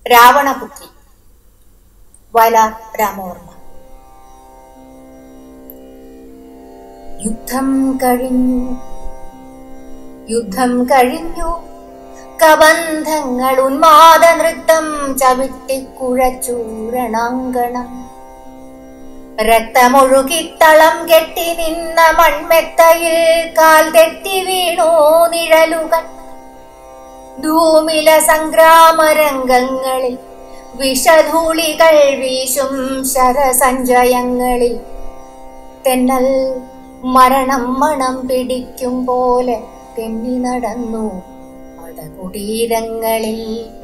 രാവണപുത്രി വയലാർ രാമവർമ്മ യുദ്ധം കഴിഞ്ഞു യുദ്ധം കഴിഞ്ഞു കബന്ധങ്ങൾ ഉന്മാദ നൃത്തം ചവിട്ടിക്കുഴച്ചൂരണാങ്കണം രക്തമൊഴുകിത്തളം കെട്ടി നിന്ന മൺമെത്തയിൽ കാൽ തെറ്റി വീണു നിഴലുകൾ ധൂമില സംഗ്രാമരംഗങ്ങളിൽ വിഷധൂളികൾ വീശും ശരസഞ്ചയങ്ങളിൽ തെന്നൽ മരണം മണം പിടിക്കും പോലെ തെന്നി നടന്നു പടകുടീരങ്ങളിൽ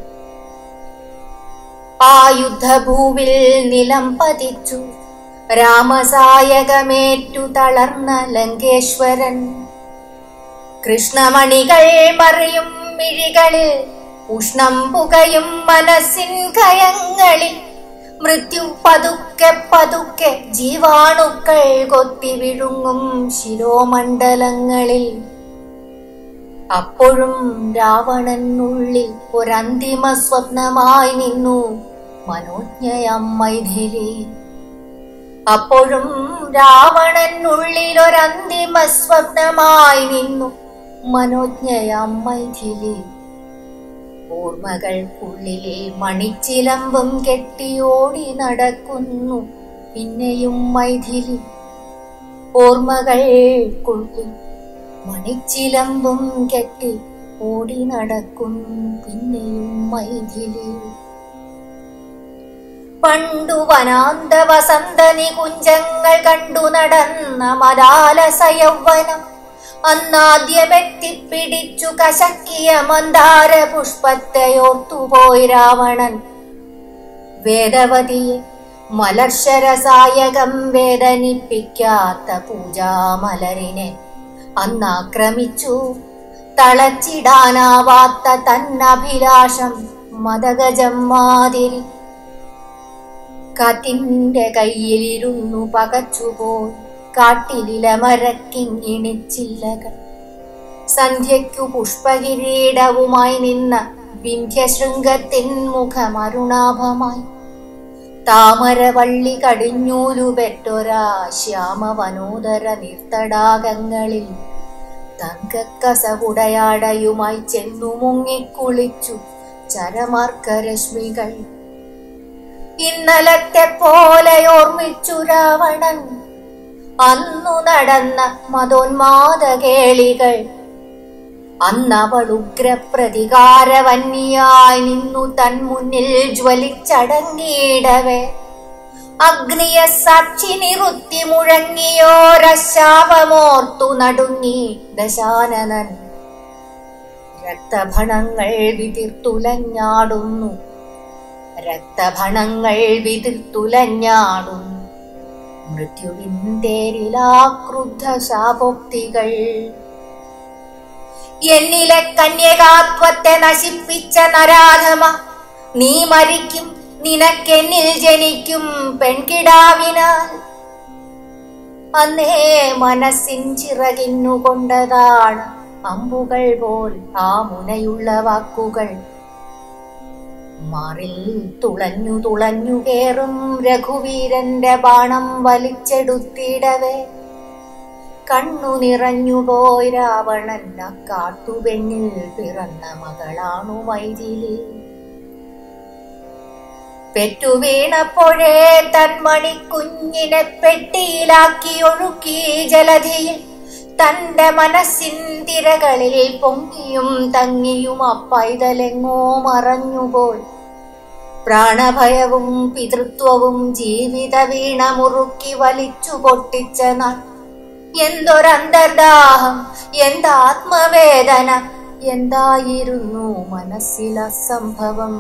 ആ യുദ്ധഭൂവിൽ നിലം പതിച്ചു രാമസായകമേറ്റു തളർന്ന ലങ്കേശ്വരൻ കൃഷ്ണമണികൾ മറിയും മിഴികളിൽ ഉഷ്ണം പുകയും മനസ്സിൻ കയങ്ങളിൽ മൃത്യു പതുക്കെ പതുക്കെ ജീവാണുക്കൾ കൊത്തി വിഴുങ്ങും ശിരോമണ്ഡലങ്ങളിൽ അപ്പോഴും രാവണനുള്ളിൽ ഒരന്തിമ സ്വപ്നമായി നിന്നു മനോജ്ഞയം മൈഥിലി അപ്പോഴും രാവണനുള്ളിൽ ഒരന്തിമ സ്വപ്നമായി നിന്നു മനോജ്ഞയാം മൈഥിലി ഓർമ്മകൾക്കുള്ളിലെ മണിച്ചിലമ്പും കെട്ടിയോടി നടക്കുന്നു പിന്നെയും മൈഥിലി ഓർമ്മകൾക്കുള്ളിൽ മണിച്ചിലമ്പും കെട്ടി ഓടി നടക്കുന്നു പിന്നെയും മൈഥിലി പണ്ടു വനാന്ത വസന്ത നികുഞ്ചങ്ങൾ കണ്ടു നടന്ന മദാലസ യൗവനം അന്നാദ്യമെത്തിപ്പിടിച്ചു കശക്കിയ മന്ദാര പുഷ്പത്തെയോർത്തുപോയി രാവണൻ വേദവതിയെ മലർശരസായകം വേദനിപ്പിക്കാത്ത പൂജാമലരിനെ അന്നാക്രമിച്ചു തളച്ചിടാനാവാത്ത തന്നഭിലാഷം മതഗജം മാതിരി കാറ്റിന്റെ കയ്യിലിരുന്നു പകച്ചുപോയി കാട്ടിലില മരക്കിങ്ങിണിച്ചില്ലകൾ സന്ധ്യയ്ക്കു പുഷ്പകിരീടവുമായി നിന്ന വിന്ധ്യശൃംഗത്തിൻ മുഖമരുണാഭമായി താമരവള്ളി കടിഞ്ഞൂലു പെറ്റൊരാ ശ്യാമവനോദര നീർത്തടാകങ്ങളിൽ തങ്കക്കസകുടയാടയുമായി ചെന്നു മുങ്ങിക്കുളിച്ചു ചരമാർക്കരശ്മികൾ ഇന്നലത്തെ പോലെ ഓർമ്മിച്ചു രാവണൻ അന്നു നടന്ന മതോന്മാദ കേളികൾ അന്നവൾ ഉഗ്രപ്രതികാരവന്യായി നിന്നു തൻ മുന്നിൽ ജ്വലിച്ചടങ്ങിയിടവേ അഗ്നിയെ സാക്ഷി നിറുത്തി മുഴങ്ങിയോരശാപമോർത്തു നടുങ്ങി ദശാനനൻ രക്തഭണങ്ങൾ വിതിർത്തുലഞ്ഞാടുന്നു രക്തഭണങ്ങൾ വിതിർത്തുലഞ്ഞാടുന്നു മൃത്യുവിന്തേരിലാക്രുദ്ധ ശാപോക്തികൾ എന്നിലെ കന്യകാത്വത്തെ നശിപ്പിച്ച നരാധമ നീ മരിക്കും നിനക്കെന്നിൽ ജനിക്കും പെൺകിടാവിനാൽ അന്നേ മനസ്സിൻ ചിറകിന്നുകൊണ്ടതാണ് അമ്പുകൾ പോൽ ആ മുനയുള്ള വാക്കുകൾ മാറിൽ തുളഞ്ഞു തുളഞ്ഞു കേറും രഘുവീരന്റെ ബാണം വലിച്ചെടുത്തിടവേ കണ്ണു നിറഞ്ഞുപോയി രാവണൻ ആ കാട്ടുപെണ്ണിൽ പിറന്ന മകളാണു മൈഥിലി പെറ്റുവീണപ്പോഴേ തന്മണി കുഞ്ഞിനെ പെട്ടിയിലാക്കി ഒഴുക്കി ജലധിയിൽ തന്റെ മനസ്സിൻ തിരകളിൽ പൊങ്ങിയും തങ്ങിയും അപ്പൈതലെങ്ങോ മറഞ്ഞുപോയി പ്രാണഭയവും പിതൃത്വവും ജീവിത വീണ മുറുക്കി വലിച്ചു പൊട്ടിച്ച നാൾ എന്തൊരന്തർദാഹം എന്താത്മവേദന എന്തായിരുന്നു മനസ്സിൽ അസംഭവം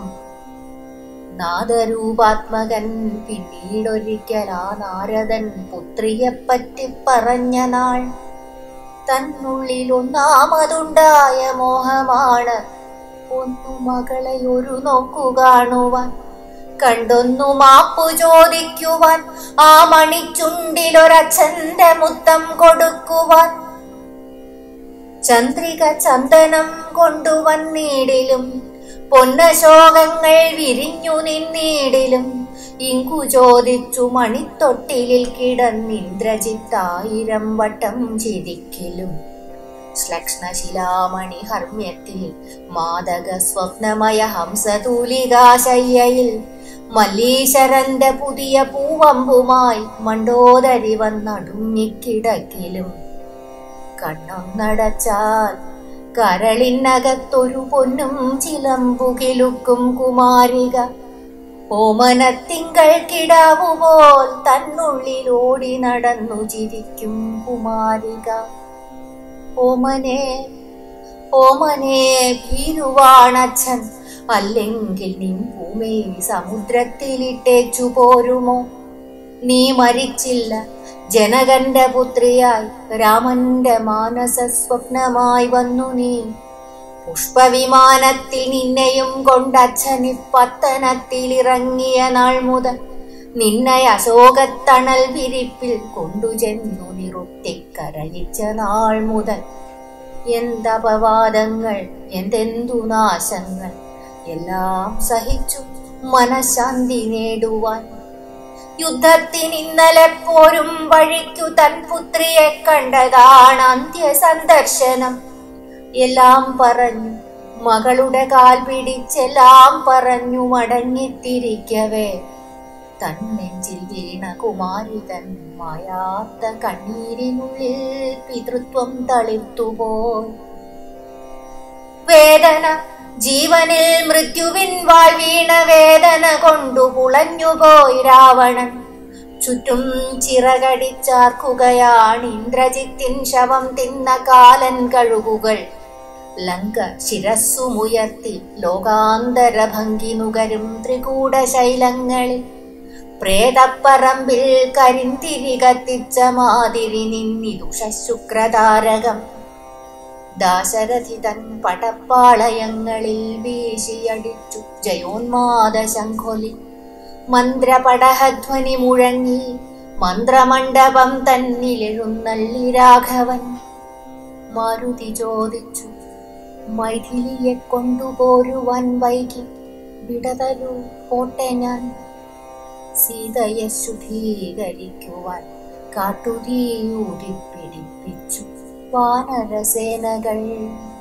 നാദരൂപാത്മകൻ പിന്നീടൊരിക്കൽ ആ നാരദൻ പുത്രിയെപ്പറ്റി പറഞ്ഞ നാൾ തന്നുള്ളിൽ ഒന്നാമതുണ്ടായ മോഹമാണ് ഒന്നു മകളെ ഒരു നോക്കു കാണുവാൻ കണ്ടൊന്നു മാപ്പു ചോദിക്കുവാൻ ആ മണിച്ചുണ്ടിലൊരച്ഛന്റെ മുത്തം കൊടുക്കുവാൻ ചന്ദ്രിക ചന്ദനം കൊണ്ടുവന്നീടിലും പൊന്നശോകങ്ങൾ വിരിഞ്ഞു നിന്നീടിലും ഇങ്കു ചോദിച്ചു മണിത്തൊട്ടിലിൽ കിടന്നിന്ദ്രജിത്തായിരം വട്ടം ചിരിക്കലും ശ്ലക്ഷ്ണശിലാമണി ഹർമ്മ്യത്തിൽ മാതക സ്വപ്നമയ ഹംസതൂലികാശയ്യയിൽ മല്ലീശ്വരന്റെ പുതിയ പൂവമ്പുമായി മണ്ടോദരി വന്നടുങ്ങിക്കിടക്കിലും കണ്ണൊന്നടച്ചാൽ കരളിനകത്തൊരു പൊന്നും ചിലമ്പുകിലുക്കും കുമാരിക ഓമനത്തിങ്കൾ കിടാവുപോൽ തന്നുള്ളിൽ ഓടി നടന്നു ചിരിക്കും കുമാരിക ഓമനെ ഓമനെ ഭീരുവാണച്ഛൻ അല്ലെങ്കിൽ നിൻ ഭൂമി സമുദ്രത്തിലിട്ടേച്ചു പോരുമോ നീ മരിച്ചില്ല ജനകന്റെ പുത്രിയായി രാമന്റെ മാനസ സ്വപ്നമായി വന്നു നീ പുഷ്പവിമാനത്തിൽ നിന്നെയും കൊണ്ടച്ഛനി പത്തനത്തിലിറങ്ങിയ നാൾ മുതൽ നിന്നെ അശോകത്തണൽ വിരിപ്പിൽ കൊണ്ടുചെന്നു നിറുത്തിക്കരയിച്ച നാൾ മുതൽ എന്തപവാദങ്ങൾ എന്തെന്തു നാശങ്ങൾ എല്ലാം സഹിച്ചു മനഃശാന്തി നേടുവാൻ യുദ്ധത്തിന് ഇന്നലെ പോരും വഴിക്കു തൻ പുത്രിയെ കണ്ടതാണ് അന്ത്യ സന്ദർശനം എല്ലാം പറഞ്ഞു മകളുടെ കാൽ പിടിച്ചെല്ലാം പറഞ്ഞു മടങ്ങിത്തിരിക്കവേ തൻ നെഞ്ചിൽ വീണ കുമാരി തൻ മായാത്ത കണ്ണീരിനുള്ളിൽ പിതൃത്വം തളിർത്തുപോയി വേദന ജീവനിൽ മൃത്യുവിൻ വാൾ വീണ വേദന കൊണ്ടു പുളഞ്ഞുപോയി രാവണൻ ചുറ്റും ചിറകടിച്ചാർക്കുകയാണ് ഇന്ദ്രജിത്തിൻ ശവം തിന്ന കാലൻ കഴുകുകൾ ലങ്ക ശിരസ്സുമുയർത്തി ലോകാന്തര ഭംഗി നുകരും ത്രികൂട ശൈലങ്ങളിൽ പ്രേതപ്പറമ്പിൽ കരിന്തിരി കത്തിച്ച മാതിരി നിന്നിതു ശുക്രതാരകം ദാശരഥി തൻ പടപ്പാളയങ്ങളിൽ വീശിയടിച്ചു ജയോന്മാദ ശംഖൊലി മന്ത്രപടഹധ്വനി മുഴങ്ങി മന്ത്രമണ്ഡപം തന്നിലെഴുന്നള്ളി രാഘവൻ മാരുതി ചോദിച്ചു മൈഥിലിയെ കൊണ്ടുപോരുവാൻ വൈകി വിടതരൂ പോട്ടെ ഞാൻ സീതയെ ശുദ്ധീകരിക്കുവാൻ കാട്ടുതീ ഊതിപ്പിടിപ്പിച്ചു വാനരസേനകൾ